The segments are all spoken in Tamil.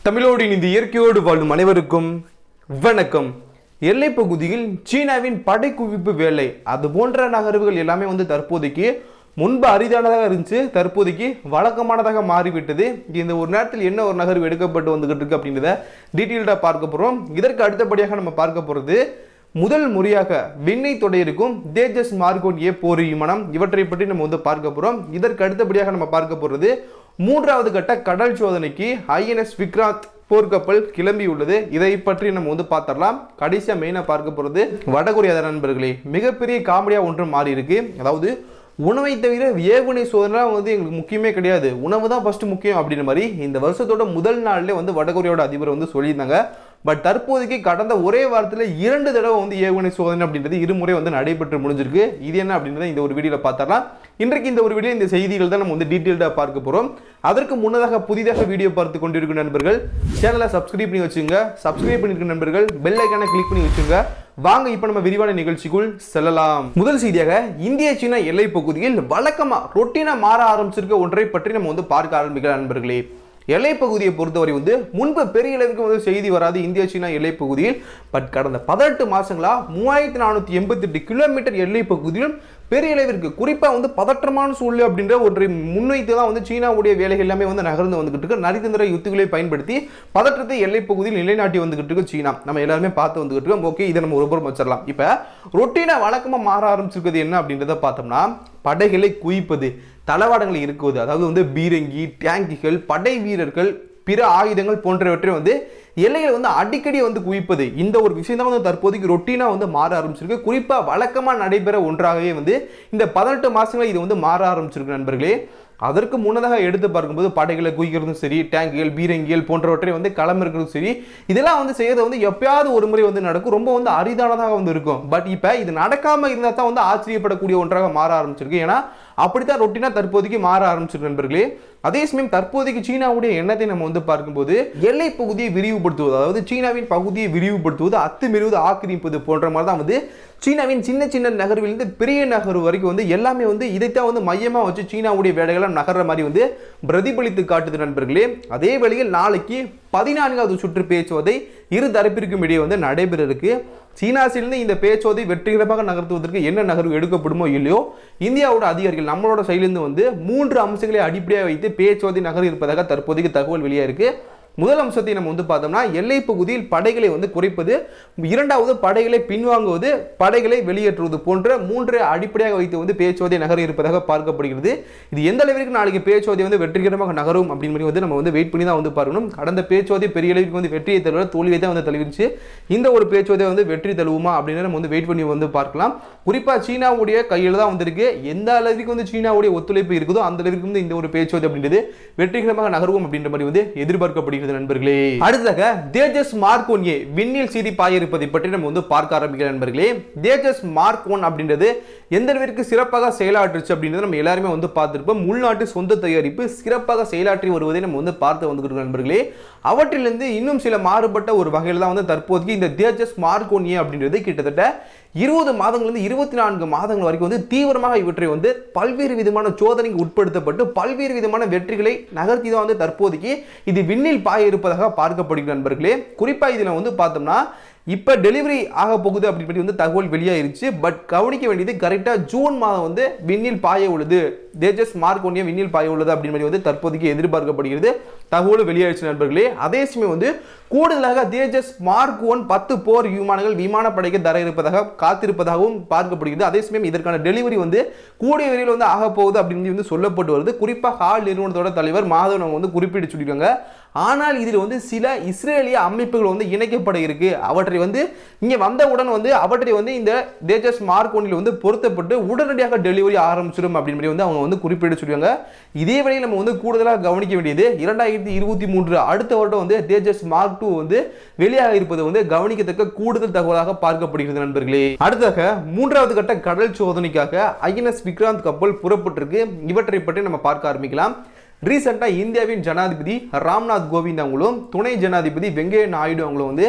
தமிழோடு இந்த இயற்கையோடு வாழும் அனைவருக்கும் வணக்கம் எல்லைப் பகுதியில் சீனாவின் படைக்குவிப்பு வேலை அது போன்ற நகர்வுகள் எல்லாமே வந்து தற்போதைக்கு முன்பு அரிதானதாக இருந்துச்சு தற்போதைக்கு வழக்கமானதாக மாறிவிட்டது இந்த ஒரு நேரத்தில் என்ன ஒரு நகர்வு எடுக்கப்பட்டு வந்துகிட்டு இருக்கு அப்படின்றத டீட்டெயில்டாக பார்க்க போகிறோம் இதற்கு அடுத்தபடியாக நம்ம பார்க்க போகிறது முதல் முறையாக விண்ணை தொடையிருக்கும் தேஜஸ் மார்கோன் ஏ போர் விமானம் இவற்றை பற்றி நம்ம வந்து பார்க்க போகிறோம் இதற்கு அடுத்தபடியாக நம்ம பார்க்க போகிறது மூன்றாவது கட்ட கடல் சோதனைக்கு ஐஎன்எஸ் விக்ராந்த் போர்க்கப்பல் கிளம்பி உள்ளது இதை பற்றி நம்ம வந்து பார்த்தரலாம் கடைசியாக மெயினாக பார்க்க போகிறது வடகொரியா நண்பர்களே மிகப்பெரிய காமெடியாக ஒன்று மாறி இருக்கு அதாவது உணவை தவிர ஏவுகணை சோதனை வந்து எங்களுக்கு முக்கியமே கிடையாது உணவு தான் ஃபர்ஸ்ட் முக்கியம் அப்படின்ற மாதிரி இந்த வருஷத்தோட முதல் நாள்லேயே வந்து வடகொரியாவோட அதிபர் வந்து சொல்லியிருந்தாங்க பட் தற்போதைக்கு கடந்த ஒரே வாரத்தில் இரண்டு தடவை வந்து ஏவுகணை சோதனை அப்படின்றது இருமுறை வந்து நடைபெற்று முடிஞ்சிருக்கு இது என்ன அப்படின்றத இந்த ஒரு வீடியோவில் பார்த்தரலாம் இன்றைக்கு இந்த ஒரு வீடியோ இந்த செய்திகள் தான் நம்ம வந்து டீட்டெயில்டாக பார்க்க போகிறோம் அதற்கு முன்னதாக புதிதாக வீடியோ பார்த்து கொண்டிருக்கும் நண்பர்கள் சேனலை சப்ஸ்கிரைப் பண்ணி வச்சுங்க சப்ஸ்கிரைப் பண்ணிருக்க நண்பர்கள் பெல் ஐக்கானை கிளிக் பண்ணி வச்சுங்க வாங்க இப்போ நம்ம விரிவான நிகழ்ச்சிக்குள் செல்லலாம் முதல் செய்தியாக இந்திய சீனா எல்லை பகுதியில் வழக்கமா ரொட்டீனா மாற ஆரம்பிச்சிருக்க ஒன்றை பற்றி நம்ம வந்து பார்க்க ஆரம்பிக்கலாம் நண்பர்களே எல்லை பகுதியை பொறுத்தவரை வந்து முன்பு பெரிய அளவுக்கு வந்து செய்தி வராது இந்திய சீனா எல்லை பகுதியில் பட் கடந்த பதினெட்டு மாசங்களா மூவாயிரத்தி நானூற்றி எண்பத்தெட்டு கிலோமீட்டர் எல்லை பகுதியிலும் பெரிய அளவிற்கு குறிப்பாக வந்து பதற்றமான சூழ்நிலை அப்படின்ற ஒன்றை முன்வைத்து தான் வந்து சீனாவுடைய வேலைகள் எல்லாமே வந்து நகர்ந்து வந்துகிட்டு இருக்கு நரிதந்திர யுத்திகளை பயன்படுத்தி பதற்றத்தை எல்லை பகுதியில் நிலைநாட்டி வந்துகிட்டு இருக்கு சீனா நம்ம எல்லாருமே பார்த்து வந்துகிட்டு இருக்கோம் ஓகே இதை நம்ம ஒரு புறம் வச்சிடலாம் இப்போ ரொட்டீனா வழக்கமாக மாற ஆரம்பிச்சிருக்கிறது என்ன அப்படின்றத பார்த்தோம்னா படைகளை குவிப்பது தளவாடங்கள் இருக்குவது அதாவது வந்து பீரங்கி டேங்கிகள் படை வீரர்கள் பிற ஆயுதங்கள் போன்றவற்றை வந்து எல்லைகளை வந்து அடிக்கடி வந்து குவிப்பது இந்த ஒரு விஷயம் தான் வந்து தற்போதைக்கு ரொட்டீனாக வந்து மாற ஆரம்பிச்சிருக்கு குறிப்பாக வழக்கமாக நடைபெற ஒன்றாகவே வந்து இந்த பதினெட்டு மாதங்களில் இது வந்து மாற ஆரம்பிச்சிருக்கு நண்பர்களே அதற்கு முன்னதாக எடுத்து பார்க்கும்போது படைகளை குவிக்கிறதும் சரி டேங்குகள் பீரங்கிகள் போன்றவற்றை வந்து களம் இருக்கிறதும் சரி இதெல்லாம் வந்து செய்யறது வந்து எப்பயாவது ஒரு முறை வந்து நடக்கும் ரொம்ப வந்து அரிதானதாக வந்து இருக்கும் பட் இப்போ இது நடக்காம இருந்தால் தான் வந்து ஆச்சரியப்படக்கூடிய ஒன்றாக மாற ஆரம்பிச்சிருக்கு ஏன்னா அப்படித்தான் ரொட்டீனா தற்போதைக்கு மாற ஆரம்பிச்சிருக்கு நண்பர்களே அதே சமயம் தற்போதைக்கு சீனாவுடைய எண்ணத்தை நம்ம வந்து பார்க்கும்போது எல்லை பகுதியை விரிவுபடுத்துவது அதாவது சீனாவின் பகுதியை விரிவுபடுத்துவது அத்துமீறுவது ஆக்கிரமிப்பது போன்ற மாதிரி தான் வந்து சீனாவின் சின்ன சின்ன நகர்விலிருந்து பெரிய நகர் வரைக்கும் வந்து எல்லாமே வந்து இதைத்தான் வந்து மையமாக வச்சு சீனாவுடைய வேலைகளை நகர்ற மாதிரி வந்து பிரதிபலித்து காட்டுது நண்பர்களே அதே வேளையில் நாளைக்கு பதினான்காவது சுற்று பேச்சுவதை இரு தரப்பிற்கும் இடையே வந்து நடைபெற இருக்கு சீனா சைடிலிருந்து இந்த பேச்சுவதை வெற்றிகரமாக நகர்த்துவதற்கு என்ன நகர்வு எடுக்கப்படுமோ இல்லையோ இந்தியாவோட அதிகாரிகள் நம்மளோட சைடிலிருந்து வந்து மூன்று அம்சங்களை அடிப்படையாக வைத்து பேச்சுவதை நகர் இருப்பதாக தற்போதைக்கு தகவல் வெளியாக இருக்கு முதல் அம்சத்தை நம்ம வந்து பார்த்தோம்னா எல்லை பகுதியில் படைகளை வந்து குறைப்பது இரண்டாவது படைகளை பின்வாங்குவது படைகளை வெளியேற்றுவது போன்ற மூன்று அடிப்படையாக வைத்து வந்து பேச்சுவார்த்தை நகர இருப்பதாக பார்க்கப்படுகிறது இது எந்த அளவிற்கு நாளைக்கு பேச்சுவார்த்தை வந்து வெற்றிகரமாக நகரும் அப்படின்னு மாதிரி வந்து நம்ம வந்து வெயிட் பண்ணி தான் வந்து பார்க்கணும் கடந்த பேச்சுவார்த்தை பெரிய அளவுக்கு வந்து வெற்றியை தழுவ தோல்வியை தான் வந்து தழுவிச்சு இந்த ஒரு பேச்சுவார்த்தை வந்து வெற்றி தழுவுமா அப்படின்னு நம்ம வந்து வெயிட் பண்ணி வந்து பார்க்கலாம் குறிப்பாக சீனாவுடைய கையில் தான் வந்திருக்கு எந்த அளவிற்கு வந்து சீனாவுடைய ஒத்துழைப்பு இருக்குதோ அந்த அளவிற்கு வந்து இந்த ஒரு பேச்சுவார்த்தை அப்படின்றது வெற்றிகரமாக நகரும் அப்படின்ற மாதிரி வந்து எதிர்பார்க்கப்படுகிறது நண்பர்களே அடுத்ததாக தேஜஸ் மார்க் ஒன் ஏ விண்ணில் சீறி பாய இருப்பதை பற்றி நம்ம வந்து பார்க்க ஆரம்பிக்கிற நண்பர்களே தேஜஸ் மார்க் ஒன் அப்படின்றது எந்த அளவிற்கு சிறப்பாக செயலாற்றுச்சு அப்படின்றத நம்ம எல்லாருமே வந்து பார்த்துருப்போம் உள்நாட்டு சொந்த தயாரிப்பு சிறப்பாக செயலாற்றி வருவதை நம்ம வந்து பார்த்து வந்துக்கிட்டு நண்பர்களே அவற்றிலிருந்து இன்னும் சில மாறுபட்ட ஒரு வகையில் தான் வந்து தற்போதைக்கு இந்த தேஜஸ் மார்க் ஒன் ஏ அப்படின்றது கிட்டத்தட்ட இருபது மாதங்கள்லேருந்து இருபத்தி நான்கு மாதங்கள் வரைக்கும் வந்து தீவிரமாக இவற்றை வந்து பல்வேறு விதமான சோதனைக்கு உட்படுத்தப்பட்டு பல்வேறு விதமான வெற்றிகளை நகர்த்தி தான் வந்து தற்போதைக்கு இது விண்ணில் பாய இருப்பதாக பார்க்கப்படுகிற நண்பர்களே குறிப்பாக இதில் வந்து பார்த்தோம்னா இப்போ டெலிவரி ஆக போகுது அப்படின்னு வந்து தகவல் வெளியாயிருச்சு பட் கவனிக்க வேண்டியது கரெக்டாக ஜூன் மாதம் வந்து விண்ணில் பாய உள்ளது தேஜஸ் மார்க் ஒன்றிய விண்ணில் பாய உள்ளது அப்படின்னு மாதிரி வந்து தற்போதைக்கு எதிர்பார்க்கப்படுகிறது தகவல் வெளியாயிடுச்சு நண்பர்களே அதே சமயம் வந்து கூடுதலாக தேஜஸ் மார்க் ஒன் பத்து போர் விமானங்கள் விமானப்படைக்கு தர இருப்பதாக காத்திருப்பதாகவும் பார்க்கப்படுகிறது அதே சமயம் இதற்கான டெலிவரி வந்து கூடிய விரைவில் வந்து ஆக போகுது அப்படின்னு வந்து சொல்லப்பட்டு வருது குறிப்பாக ஹால் நிறுவனத்தோட தலைவர் மாதவன் அவங்க வந்து குறிப்பிட்டு சொல்லியிருக்காங்க ஆனால் இதில் வந்து சில இஸ்ரேலிய அமைப்புகள் வந்து இணைக்கப்பட இருக்கு அவற்றை வந்து இங்கே வந்தவுடன் வந்து அவற்றை வந்து இந்த தேஜஸ் மார்க் ஒன்றில் வந்து பொருத்தப்பட்டு உடனடியாக டெலிவரி ஆரம்பிச்சிடும் அப்படின்னு வந்து அவங்க வந்து குறிப்பிட்டு சொல்லுவாங்க இதே வேளையில் நம்ம வந்து கூடுதலாக கவனிக்க வேண்டியது இரண்டாயிரத்தி இருபத்தி மூன்று அடுத்த வருடம் வந்து தேஜஸ் மார்க் டூ வந்து வெளியாக இருப்பது வந்து கவனிக்கத்தக்க கூடுதல் தகவலாக பார்க்கப்படுகிறது நண்பர்களே அடுத்ததாக மூன்றாவது கட்ட கடல் சோதனைக்காக ஐஎன்எஸ் விக்ராந்த் கப்பல் புறப்பட்டிருக்கு இவற்றை பற்றி நம்ம பார்க்க ஆரம்பிக்கலாம் ரீசெண்டாக இந்தியாவின் ஜனாதிபதி ராம்நாத் கோவிந்த் அவங்களும் துணை ஜனாதிபதி வெங்கையா நாயுடு அவங்களும் வந்து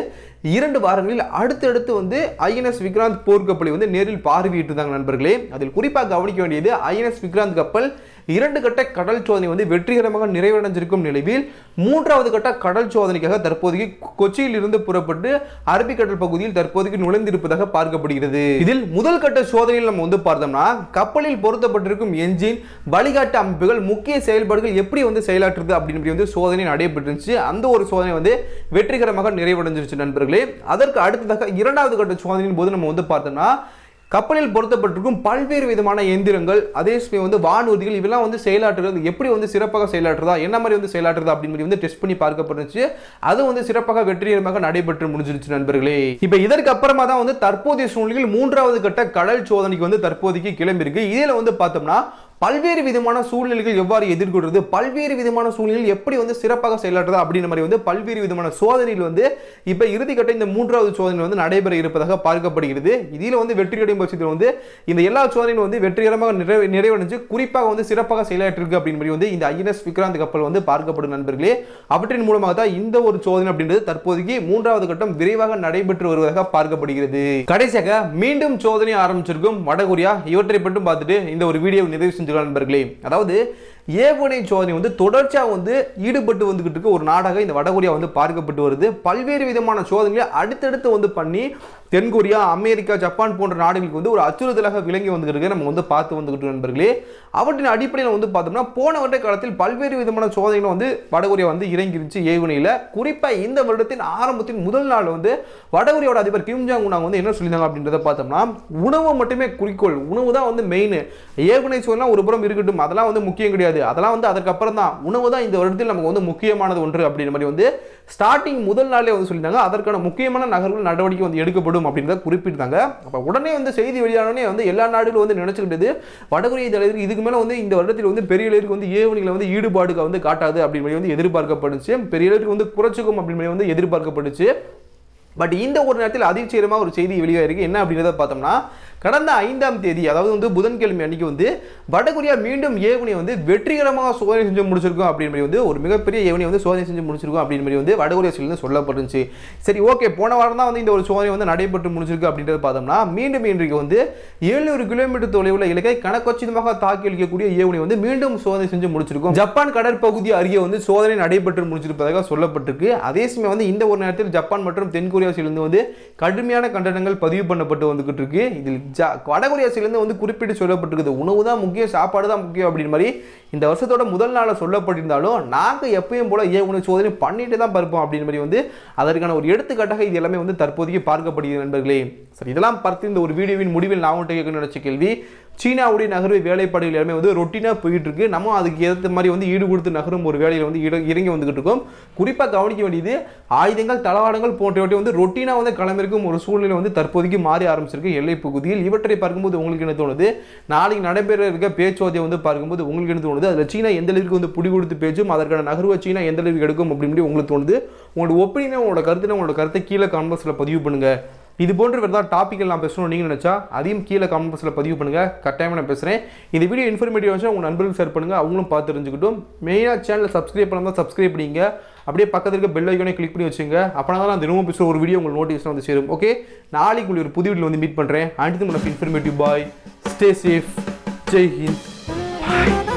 இரண்டு வாரங்களில் அடுத்தடுத்து வந்து ஐஎன்எஸ் விக்ராந்த் போர்க்கப்பலை வந்து நேரில் பார்வையிட்டிருந்தாங்க நண்பர்களே அதில் குறிப்பாக கவனிக்க வேண்டியது ஐஎன்எஸ் விக்ராந்த் கப்பல் இரண்டு கட்ட கடல் சோதனை வந்து வெற்றிகரமாக நிறைவடைஞ்சிருக்கும் நிலையில் மூன்றாவது கட்ட கடல் சோதனைக்காக தற்போதைக்கு கொச்சியில் இருந்து புறப்பட்டு அரபிக்கடல் பகுதியில் தற்போதைக்கு நுழைந்திருப்பதாக பார்க்கப்படுகிறது இதில் முதல் கட்ட சோதனையில் நம்ம வந்து பார்த்தோம்னா கப்பலில் பொருத்தப்பட்டிருக்கும் என்ஜின் வழிகாட்டு அமைப்புகள் முக்கிய செயல்பாடுகள் எப்படி வந்து செயலாற்றுது அப்படின்னு வந்து சோதனை நடைபெற்றுச்சு அந்த ஒரு சோதனை வந்து வெற்றிகரமாக நிறைவடைஞ்சிருச்சு நண்பர்களே அதற்கு அடுத்ததாக இரண்டாவது கட்ட சோதனையின் போது நம்ம வந்து பார்த்தோம்னா கப்பலில் பொருத்தப்பட்டிருக்கும் பல்வேறு விதமான எந்திரங்கள் அதே சமயம் வந்து வானூர்திகள் இதெல்லாம் வந்து செயலாற்றுறது எப்படி வந்து சிறப்பாக செயலாற்றுதா என்ன மாதிரி வந்து செயலாற்றுதா அப்படின்னு சொல்லி வந்து டெஸ்ட் பண்ணி பார்க்கப்பட்டுச்சு அது வந்து சிறப்பாக வெற்றிகரமாக நடைபெற்று முடிஞ்சிருச்சு நண்பர்களே இப்போ இதற்கு அப்புறமா தான் வந்து தற்போதைய சூழ்நிலையில் மூன்றாவது கட்ட கடல் சோதனைக்கு வந்து தற்போதைக்கு கிளம்பியிருக்கு இதில் வந்து பார்த்தோம்னா பல்வேறு விதமான சூழ்நிலைகள் எவ்வாறு எதிர்கொள்றது பல்வேறு விதமான சூழ்நிலைகள் எப்படி வந்து சிறப்பாக செயலாற்றுறது அப்படின்ற மாதிரி வந்து பல்வேறு விதமான சோதனைகள் வந்து இப்போ இறுதிக்கட்ட இந்த மூன்றாவது சோதனை வந்து நடைபெற இருப்பதாக பார்க்கப்படுகிறது இதில் வந்து வெற்றி அடையும் பட்சத்தில் வந்து இந்த எல்லா சோதனையும் வந்து வெற்றிகரமாக நிறைவு நிறைவடைஞ்சு குறிப்பாக வந்து சிறப்பாக செயலாற்றிருக்கு அப்படின்னு மாதிரி வந்து இந்த ஐஎன்எஸ் விக்ராந்த் கப்பல் வந்து பார்க்கப்படும் நண்பர்களே அவற்றின் மூலமாக தான் இந்த ஒரு சோதனை அப்படின்றது தற்போதைக்கு மூன்றாவது கட்டம் விரைவாக நடைபெற்று வருவதாக பார்க்கப்படுகிறது கடைசியாக மீண்டும் சோதனை ஆரம்பிச்சிருக்கும் வடகொரியா இவற்றை மட்டும் பார்த்துட்டு இந்த ஒரு வீடியோ நிறைவு செஞ்சுக்கலாம் நண்பர்களே அதாவது ஏவுகணை சோதனை வந்து தொடர்ச்சியாக வந்து ஈடுபட்டு வந்துகிட்டு இருக்க ஒரு நாடாக இந்த வடகொரியா வந்து பார்க்கப்பட்டு வருது பல்வேறு விதமான சோதனைகளை அடுத்தடுத்து வந்து பண்ணி தென்கொரியா அமெரிக்கா ஜப்பான் போன்ற நாடுகளுக்கு வந்து ஒரு அச்சுறுத்தலாக விளங்கி வந்துகிட்டு நம்ம வந்து பார்த்து வந்துகிட்டு நண்பர்களே அவற்றின் அடிப்படையில் வந்து பார்த்தோம்னா போன வருட காலத்தில் பல்வேறு விதமான சோதனைகளை வந்து வடகொரியா வந்து இறங்கிருச்சு ஏவுகணையில் குறிப்பாக இந்த வருடத்தின் ஆரம்பத்தின் முதல் நாள் வந்து வடகொரியாவோட அதிபர் கிம் ஜாங் உன் வந்து என்ன சொல்லியிருந்தாங்க அப்படின்றத பார்த்தோம்னா உணவு மட்டுமே குறிக்கோள் உணவு தான் வந்து மெயின் ஏவுகணை சோதனை ஒரு புறம் இருக்கட்டும் அதெல்லாம் வந்து முக்கியம் கிடையாது அதெல்லாம் வந்து அதற்கப்புறம் தான் உணவு தான் இந்த வருடத்தில் நமக்கு வந்து முக்கியமானது ஒன்று அப்படின்ற மாதிரி வந்து ஸ்டார்டிங் முதல் நாளே வந்து சொல்லியிருந்தாங்க அதற்கான முக்கியமான நகர்கள் நடவடிக்கை வந்து எடுக்கப்படும் அப்படின்றத குறிப்பிட்டாங்க அப்போ உடனே வந்து செய்தி வெளியானோடனே வந்து எல்லா நாடுகளும் வந்து நினைச்சுக்கிட்டது வடகொரிய தலைவர் இதுக்கு மேலே வந்து இந்த வருடத்தில் வந்து பெரிய அளவுக்கு வந்து ஏவுகணைகளை வந்து ஈடுபாடுக வந்து காட்டாது அப்படின்னு மாதிரி வந்து எதிர்பார்க்கப்படுச்சு பெரிய அளவுக்கு வந்து குறைச்சிக்கும் அப்படின்னு மாதிரி வந்து எதிர்பார்க்கப்படுச்சு பட் இந்த ஒரு நேரத்தில் அதிர்ச்சிகரமாக ஒரு செய்தி வெளியாயிருக்கு என்ன அப்படின்றத பார்த்தோம்னா கடந்த ஐந்தாம் தேதி அதாவது வந்து புதன்கிழமை அன்னைக்கு வந்து வடகொரியா மீண்டும் ஏவுகணை வந்து வெற்றிகரமாக சோதனை செஞ்சு முடிச்சிருக்கோம் அப்படின்னு மாதிரி வந்து ஒரு மிகப்பெரிய ஏவுகணை வந்து சோதனை செஞ்சு முடிச்சிருக்கோம் அப்படின்னு மாதிரி வந்து வடகொரியா சைட்லேருந்து சொல்லப்பட்டுச்சு சரி ஓகே போன வாரம் தான் வந்து இந்த ஒரு சோதனை வந்து நடைபெற்று முடிச்சிருக்கு அப்படின்றத பார்த்தோம்னா மீண்டும் இன்றைக்கு வந்து ஏழுநூறு கிலோமீட்டர் தொலைவில் இலக்கை கணக்கச்சிதமாக தாக்கி அளிக்கக்கூடிய ஏவுகணை வந்து மீண்டும் சோதனை செஞ்சு முடிச்சிருக்கோம் ஜப்பான் கடற்பகுதி அருகே வந்து சோதனை நடைபெற்று முடிச்சிருப்பதாக சொல்லப்பட்டிருக்கு அதே சமயம் வந்து இந்த ஒரு நேரத்தில் ஜப்பான் மற்றும் தென்கொரியா சைட்லேருந்து வந்து கடுமையான கண்டனங்கள் பதிவு பண்ணப்பட்டு வந்துகிட்டு இருக்கு இதில் ஜா வடகொரியா சைட்லேருந்து வந்து குறிப்பிட்டு சொல்லப்பட்டிருக்குது உணவு தான் முக்கியம் சாப்பாடு தான் முக்கியம் அப்படின்னு மாதிரி இந்த வருஷத்தோட முதல் நாளில் சொல்லப்பட்டிருந்தாலும் நாங்கள் எப்பயும் போல ஏவுகணை சோதனை பண்ணிட்டு தான் பார்ப்போம் அப்படின்னு மாதிரி வந்து அதற்கான ஒரு எடுத்துக்காட்டாக இது எல்லாமே வந்து தற்போதைக்கு பார்க்கப்படுகிறது நண்பர்களே சரி இதெல்லாம் பார்த்து இந்த ஒரு வீடியோவின் முடிவில் நான் உங்கள்கிட்ட கேட்கணும்னு நினச்ச கேள்வி சீனாவுடைய நகர்வு வேலைப்பாடுகள் எல்லாமே வந்து ரொட்டீனாக போயிட்டு இருக்கு நம்ம அதுக்கு ஏற்ற மாதிரி வந்து ஈடு கொடுத்து நகரும் ஒரு வேலையில் வந்து இட- இறங்கி வந்துகிட்டு இருக்கோம் குறிப்பாக கவனிக்க வேண்டியது ஆயுதங்கள் தளவாடங்கள் போன்றவற்றை வந்து ரொட்டீனாக வந்து களமிருக்கும் ஒரு சூழ்நிலை வந்து தற்போதைக்கு மாறி ஆரம்பிச்சிருக்கு எல்லை பகுதியில் இவற்றை பார்க்கும்போது உங்களுக்கு என்ன தோணுது நாளைக்கு நடைபெற இருக்க பேச்சுவார்த்தையை வந்து பார்க்கும்போது உங்களுக்கு என்ன தோணுது அதில் சீனா எந்த அளவுக்கு வந்து புடி கொடுத்து பேச்சும் அதற்கான நகர்வை சீனா எந்த அளவுக்கு எடுக்கும் அப்படின்னு உங்களுக்கு தோணுது உங்களோட ஒப்பீனியன் உங்களோட கருத்து உங்களோட கருத்தை கீழே கான்வர்ஸில் பதிவு பண்ணுங்க இது போன்ற வேறு ஏதாவது டாப்பிக்கல் நான் பேசணும் நீங்கள் நினச்சா அதையும் கீழே கமெண்ட் பாக்ஸில் பதிவு பண்ணுங்கள் கட்டாயமாக நான் பேசுகிறேன் இந்த வீடியோ இன்ஃபர்மேட்டிவ் வச்சு உங்கள் நண்பர்களுக்கு ஷேர் பண்ணுங்கள் அவங்களும் பார்த்து தெரிஞ்சுக்கிட்டும் மெயினாக சேனலை சப்ஸ்கிரைப் பண்ணாமல் சப்ஸ்கிரைப் பண்ணிங்க அப்படியே பக்கத்தில் இருக்க பெல் ஐக்கானே கிளிக் பண்ணி வச்சுங்க அப்போனா தான் நான் தினமும் பேசுகிற ஒரு வீடியோ உங்களுக்கு நோட்டிஃபிகேஷன் வந்து சேரும் ஓகே நாளைக்கு உங்களுக்கு ஒரு புது வீடியோ வந்து மீட் பண்ணுறேன் அடுத்து உனக்கு informative bye stay safe Jai Hind பாய்